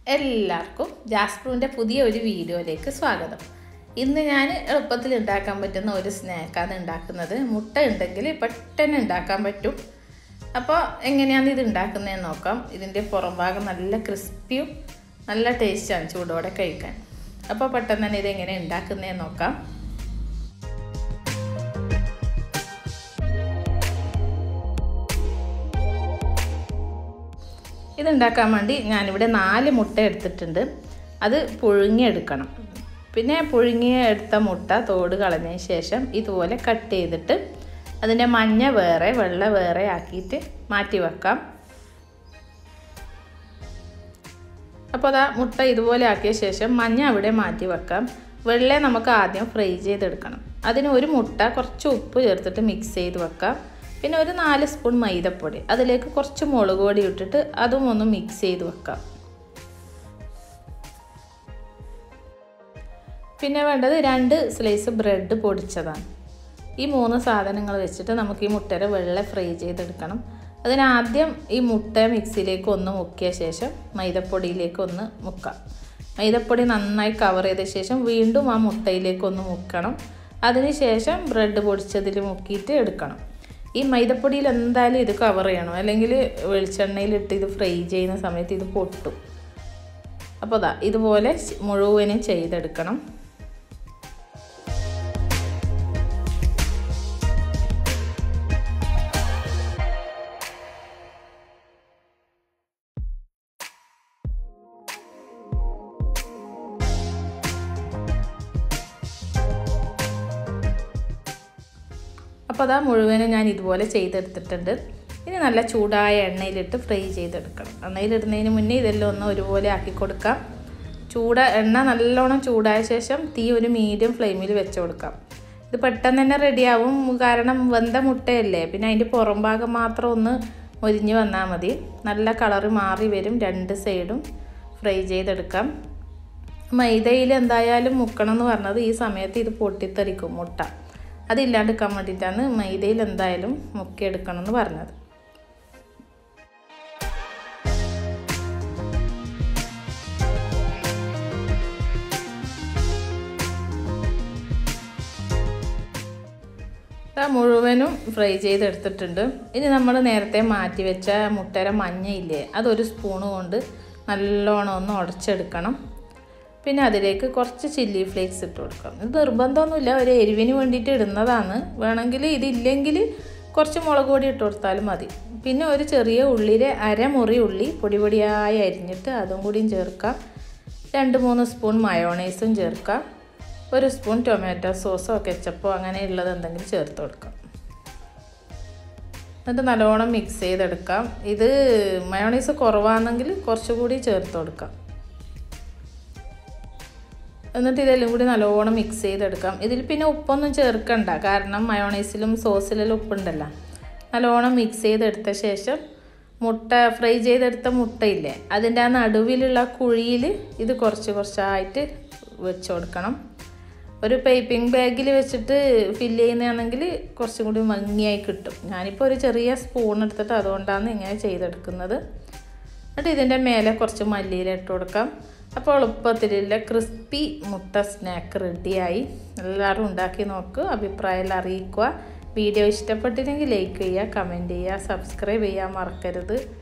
എല്ലാവർക്കും ജാസ്പ്രൂവിൻ്റെ പുതിയ ഒരു വീഡിയോയിലേക്ക് സ്വാഗതം ഇന്ന് ഞാൻ എളുപ്പത്തിൽ ഉണ്ടാക്കാൻ പറ്റുന്ന ഒരു സ്നാക്കാണ് ഉണ്ടാക്കുന്നത് മുട്ട ഉണ്ടെങ്കിൽ പെട്ടെന്ന് ഉണ്ടാക്കാൻ പറ്റും അപ്പോൾ എങ്ങനെയാണ് ഇത് ഉണ്ടാക്കുന്നതെന്ന് നോക്കാം ഇതിൻ്റെ പുറം ഭാഗം നല്ല ക്രിസ്പിയും നല്ല ടേസ്റ്റാണ് ചൂടോടെ കഴിക്കാൻ അപ്പോൾ പെട്ടെന്ന് തന്നെ ഇത് എങ്ങനെ ഉണ്ടാക്കുന്നതെന്ന് നോക്കാം ഇതുണ്ടാക്കാൻ വേണ്ടി ഞാനിവിടെ നാല് മുട്ട എടുത്തിട്ടുണ്ട് അത് പുഴുങ്ങിയെടുക്കണം പിന്നെ പുഴുങ്ങിയ എടുത്ത മുട്ട തോട് കളഞ്ഞതിന് ശേഷം ഇതുപോലെ കട്ട് ചെയ്തിട്ട് അതിൻ്റെ മഞ്ഞ വേറെ വെള്ള വേറെ ആക്കിയിട്ട് മാറ്റി വെക്കാം അപ്പോൾ അതാ മുട്ട ഇതുപോലെ ആക്കിയ ശേഷം മഞ്ഞ അവിടെ മാറ്റി വെക്കാം വെള്ള നമുക്ക് ആദ്യം ഫ്രൈ ചെയ്തെടുക്കണം അതിന് ഒരു മുട്ട കുറച്ച് ഉപ്പ് ചേർത്തിട്ട് മിക്സ് ചെയ്ത് വെക്കാം പിന്നെ ഒരു നാല് സ്പൂൺ മൈദപ്പൊടി അതിലേക്ക് കുറച്ച് മുളക് പൊടി ഇട്ടിട്ട് അതും ഒന്ന് മിക്സ് ചെയ്ത് വെക്കാം പിന്നെ വേണ്ടത് രണ്ട് സ്ലൈസ് ബ്രെഡ് പൊടിച്ചതാണ് ഈ മൂന്ന് സാധനങ്ങൾ വെച്ചിട്ട് നമുക്ക് ഈ മുട്ടയുടെ വെള്ള ഫ്രൈ ചെയ്തെടുക്കണം അതിനാദ്യം ഈ മുട്ട മിക്സിയിലേക്ക് ഒന്ന് മുക്കിയ ശേഷം മൈദപ്പൊടിയിലേക്ക് ഒന്ന് മുക്കാം മൈദപ്പൊടി നന്നായി കവർ ചെയ്ത ശേഷം വീണ്ടും ആ മുട്ടയിലേക്ക് ഒന്ന് മുക്കണം അതിനുശേഷം ബ്രെഡ് പൊടിച്ചതിൽ മുക്കിയിട്ട് എടുക്കണം ഈ മൈദപ്പൊടിയിൽ എന്തായാലും ഇത് കവർ ചെയ്യണം അല്ലെങ്കിൽ വെളിച്ചെണ്ണയിലിട്ട് ഇത് ഫ്രൈ ചെയ്യുന്ന സമയത്ത് ഇത് പൊട്ടും അപ്പോൾ അതാ ഇതുപോലെ മുഴുവനും ചെയ്തെടുക്കണം അപ്പോൾ അതാ മുഴുവനും ഞാൻ ഇതുപോലെ ചെയ്തെടുത്തിട്ടുണ്ട് ഇനി നല്ല ചൂടായ എണ്ണയിലിട്ട് ഫ്രൈ ചെയ്തെടുക്കണം എണ്ണയിലിടുന്നതിന് മുന്നേ ഇതെല്ലാം ഒന്ന് ഒരുപോലെ ആക്കി കൊടുക്കാം ചൂട എണ്ണ നല്ലോണം ചൂടായ ശേഷം തീ ഒരു മീഡിയം ഫ്ലെയിമിൽ വെച്ച് കൊടുക്കാം ഇത് പെട്ടെന്ന് തന്നെ റെഡിയാവും കാരണം വെന്ത മുട്ടയല്ലേ പിന്നെ അതിൻ്റെ പുറം ഭാഗം മാത്രം ഒന്ന് മൊരിഞ്ഞ് വന്നാൽ മതി നല്ല കളറ് മാറി വരും രണ്ട് സൈഡും ഫ്രൈ ചെയ്തെടുക്കാം മൈദയിൽ എന്തായാലും മുക്കണം എന്ന് പറഞ്ഞത് ഈ സമയത്ത് ഇത് പൊട്ടിത്തെറിക്കും മുട്ട അതില്ലാണ്ടിരിക്കാൻ വേണ്ടിയിട്ടാണ് മൈദയിൽ എന്തായാലും മുക്കിയെടുക്കണം എന്ന് പറഞ്ഞത് മുഴുവനും ഫ്രൈ ചെയ്തെടുത്തിട്ടുണ്ട് ഇനി നമ്മൾ നേരത്തെ മാറ്റി വെച്ച മുട്ടര മഞ്ഞയില്ലേ അതൊരു സ്പൂണ് കൊണ്ട് നല്ലോണം ഒന്ന് ഉടച്ചെടുക്കണം പിന്നെ അതിലേക്ക് കുറച്ച് ചില്ലി ഫ്ലേക്സ് ഇട്ട് കൊടുക്കാം ഇത് നിർബന്ധമൊന്നുമില്ല ഒരു എരിവിന് വേണ്ടിയിട്ട് ഇടുന്നതാണ് വേണമെങ്കിൽ ഇതില്ലെങ്കിൽ കുറച്ച് മുളക് പൊടി ഇട്ട് കൊടുത്താലും മതി പിന്നെ ഒരു ചെറിയ ഉള്ളിയിലെ അരമുറി ഉള്ളി പൊടി പൊടിയായി അരിഞ്ഞിട്ട് അതും കൂടിയും ചേർക്കാം രണ്ട് മൂന്ന് സ്പൂൺ മയോണൈസും ചേർക്കാം ഒരു സ്പൂൺ ടൊമാറ്റോ സോസോ കെച്ചപ്പോ അങ്ങനെയുള്ളത് എന്തെങ്കിലും ചേർത്ത് കൊടുക്കാം എന്നിട്ട് നല്ലോണം മിക്സ് ചെയ്തെടുക്കാം ഇത് മയോണൈസ് കുറവാണെങ്കിൽ കുറച്ചുകൂടി ചേർത്ത് കൊടുക്കാം എന്നിട്ട് ഇതെല്ലാം കൂടി നല്ലോണം മിക്സ് ചെയ്തെടുക്കാം ഇതിൽ പിന്നെ ഉപ്പൊന്നും ചേർക്കണ്ട കാരണം മയോണൈസിലും സോസിലെല്ലാം ഉപ്പുണ്ടല്ലോ നല്ലോണം മിക്സ് ചെയ്തെടുത്ത ശേഷം മുട്ട ഫ്രൈ ചെയ്തെടുത്ത മുട്ടയില്ലേ അതിൻ്റെ ആ നടുവിലുള്ള കുഴിയിൽ ഇത് കുറച്ച് കുറച്ചായിട്ട് വെച്ച് കൊടുക്കണം ഒരു പൈപ്പിംഗ് ബാഗിൽ വെച്ചിട്ട് ഫില്ല് ചെയ്യുന്നതാണെങ്കിൽ കുറച്ചും കൂടി ഭംഗിയായി കിട്ടും ഞാനിപ്പോൾ ഒരു ചെറിയ സ്പൂൺ എടുത്തിട്ട് അതുകൊണ്ടാണ് ഇങ്ങനെ ചെയ്തെടുക്കുന്നത് എന്നിട്ട് ഇതിൻ്റെ മേലെ കുറച്ച് മല്ലിയില ഇട്ട് കൊടുക്കാം അപ്പോൾ എളുപ്പത്തിലുള്ള ക്രിസ്പി മുട്ട സ്നാക്ക് റെഡിയായി എല്ലാവരും ഉണ്ടാക്കി നോക്കുക അഭിപ്രായം അറിയിക്കുക വീഡിയോ ഇഷ്ടപ്പെട്ടില്ലെങ്കിൽ ലൈക്ക് ചെയ്യുക കമൻറ്റ് ചെയ്യുക സബ്സ്ക്രൈബ് ചെയ്യാൻ മറക്കരുത്